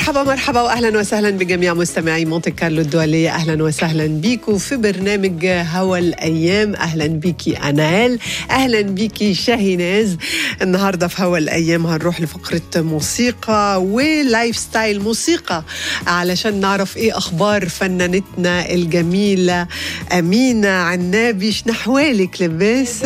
مرحبا مرحبا واهلا وسهلا بجميع مستمعي مونte كارلو الدوليه اهلا وسهلا بيكم في برنامج هوا الايام اهلا بيكي انال اهلا بيكي شاهيناز النهارده في هوا الايام هنروح لفقره موسيقى ولايف ستايل موسيقى علشان نعرف ايه اخبار فنانتنا الجميله امينه عنابي شنحوالك لباس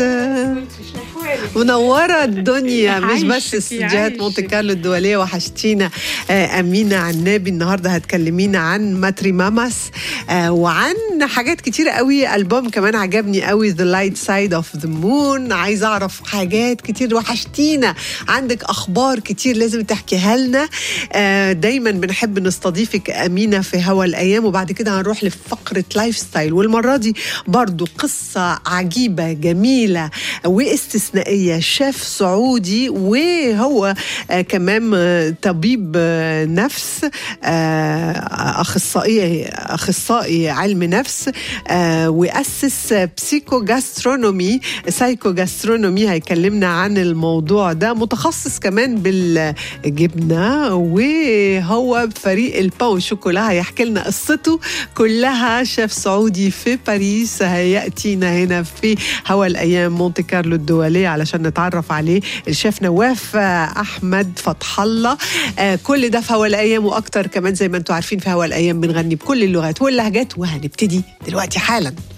منوره الدنيا مش بس استديوهات مونte كارلو الدوليه وحشتينا آه، أمينة عنابي النهاردة هتكلمينا عن ماتري ماماس آه، وعن حاجات كتيرة قوي ألبوم كمان عجبني قوي The Light Side of the Moon عايزة أعرف حاجات كتير وحشتينا عندك أخبار كتير لازم تحكيها لنا آه، دايما بنحب نستضيفك أمينة في هوا الأيام وبعد كده هنروح لفقرة لايف ستايل والمرة دي برضو قصة عجيبة جميلة واستثنائية شيف سعودي وهو آه، كمان آه، طبيب آه، نفس آه، اخصائي اخصائي علم نفس آه، واسس بسيكو جاسترونومي سايكو جاسترونومي هيكلمنا عن الموضوع ده متخصص كمان بالجبنه وهو فريق الباو شوكولا هيحكي لنا قصته كلها شيف سعودي في باريس هياتينا هنا في هوا الايام مونte كارلو الدوليه علشان نتعرف عليه الشيف نواف آه، احمد فتح الله آه، كل ده في هوا الايام واكتر كمان زي ما انتم عارفين في هوا الايام بنغني بكل اللغات واللهجات وهنبتدي دلوقتي حالا